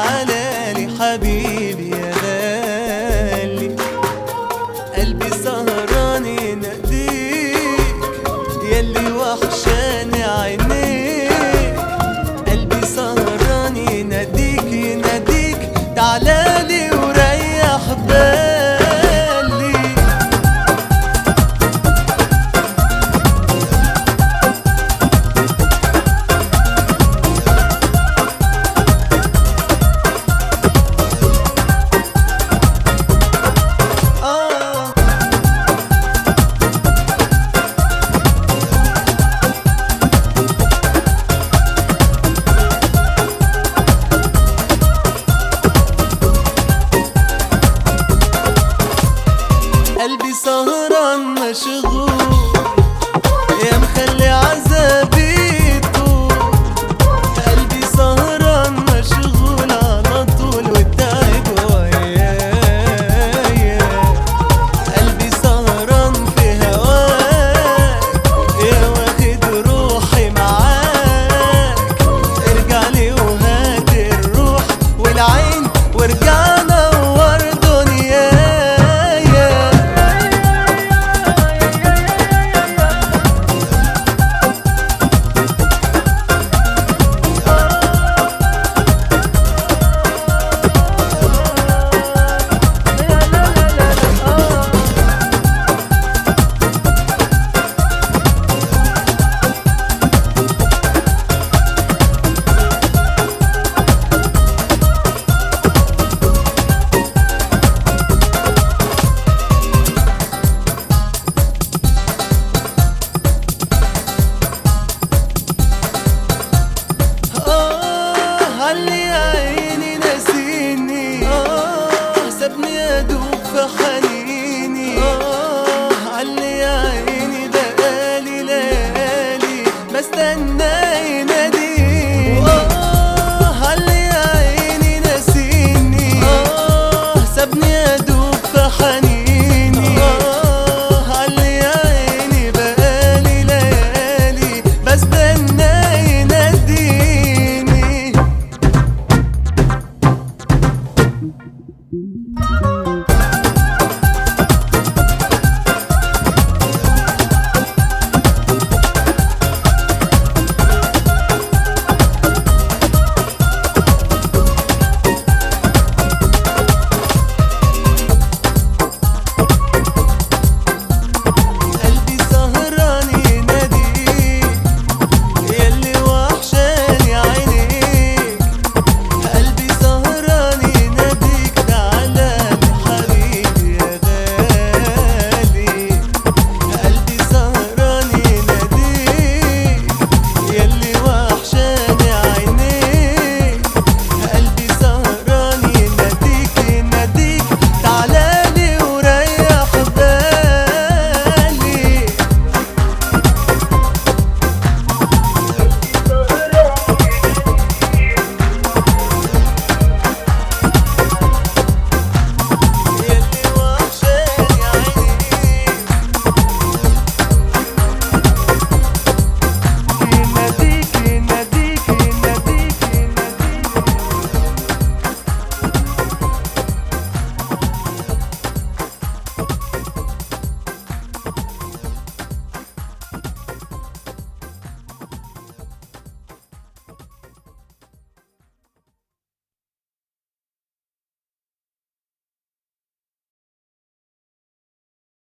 تعالى لي حبيبي يا غالي قلبي سهران يناديك يلي وحشاني عينيك قلبي سهران يناديك يناديك تعالى لي وريح بالي آه قلبي سهران مشغول يا مخلي عذابي يطول قلبي سهران مشغول على طول والتعب ويايا قلبي سهران في هواك يا واخد روحي معاك ارجع لي وهات الروح والعين وارجع نور دنيايا آه علي يا عيني ناسيني آه سابني أدوب في حنيني آه علي يا عيني بقالي ليالي بستنى يناديني آه علي يا عيني ناسيني آه سابني أدوب في حنيني آه علي يا عيني بقالي ليالي بستنى يناديني